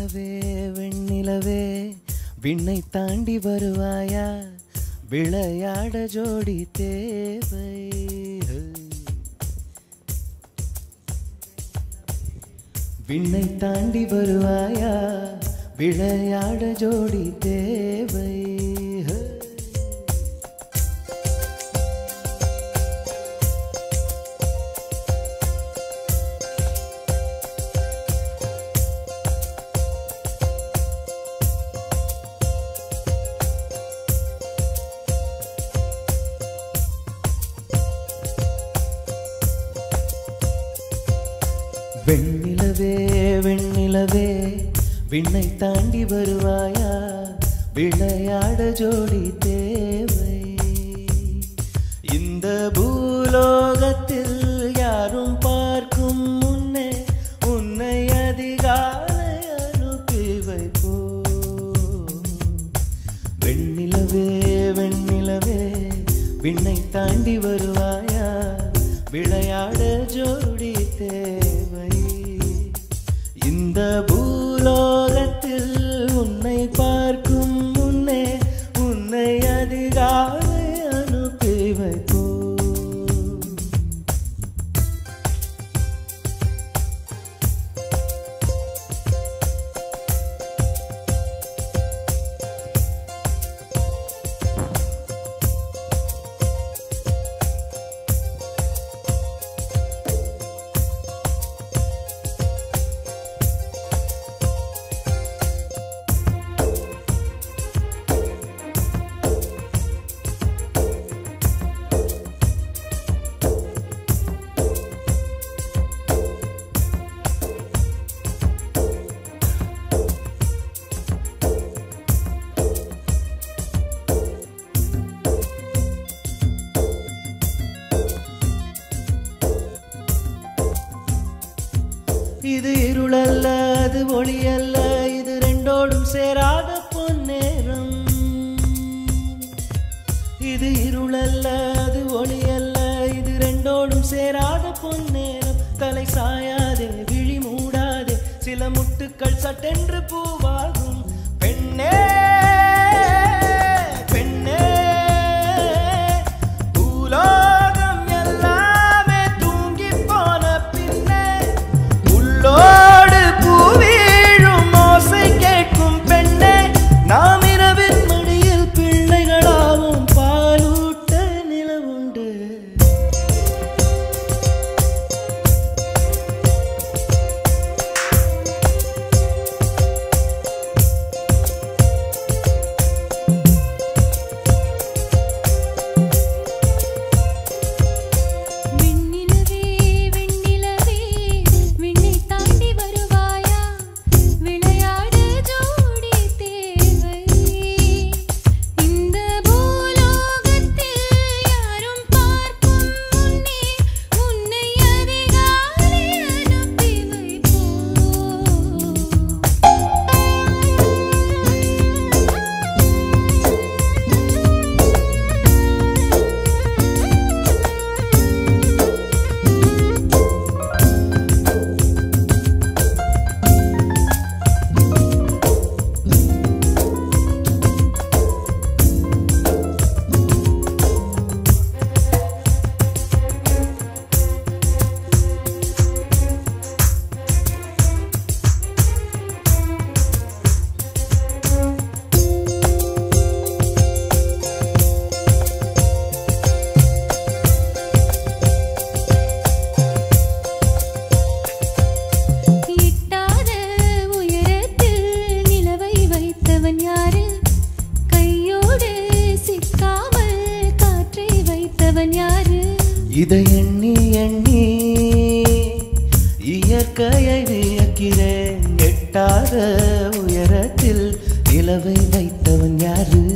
வெண்ணிலவே வெண்ணிலவே விண்ணை தாண்டி வருவாயா விளையாட ஜோடி தேவை விண்ணை தாண்டி வருவாயா விளையாட ஜோடி தேவை வெண்ணிலவே வெண்ணிலவே விண்ணை தாண்டி வருவாயா விளையாட ஜோடி தேவை இந்த பூலோகத்தில் யாரும் பார்க்கும் முன்னே உன்னை அதிகாலை அனுப்பி வைப்போ வெண்ணிலவே வெண்ணிலவே விண்ணை தாண்டி வருவாயா விளையாட ஜோடி தேவை இந்த பூலோகத்தில் உன்னை பார்க்கும் முன்னே உன்னை அதிகாலை அனுப்பி வைப்போ இது இருளல்ல அது ஒளியல்ல இது ரெண்டோடும் சேராத பொன்னேரம் இது இருளல்ல அது ஒளியல்ல இது ரெண்டோடும் சேராத பொன்னேரம் தலை சாயாதே விழி மூடாதே சில முட்டுக்கள் சட்டென்று பூவாகும் பெண்ணே பெண்ணே பூலோகம் எல்லாமே தூங்கி போன பின்னே உள்ளோடு பூவீழும் ஓசை கேட்கும் பெண்ணே நாம் இரவின் மடியில் பிள்ளைகளாவும் பாலூட்ட நிலவுண்டு விண்ணிலவே விண்ணிலவே விண்ணை தாண்டி வருவாயா விளையாட ஜோடி தேவை இந்த பூலோகத்தில் யாரும் பார்க்கும் முன்னே உன்னை அதிகாலை அனுப்பி எட்டாத உயரத்தில் நிலவை வைத்தவன் யாரு கையோடு சிக்காமல் காற்றை வைத்தவன் யாரு இதை எண்ணி எண்ணி இயற்கையை வியக்கிறேன் எட்டாத உயரத்தில் நிலவை வைத்தவன் யாரு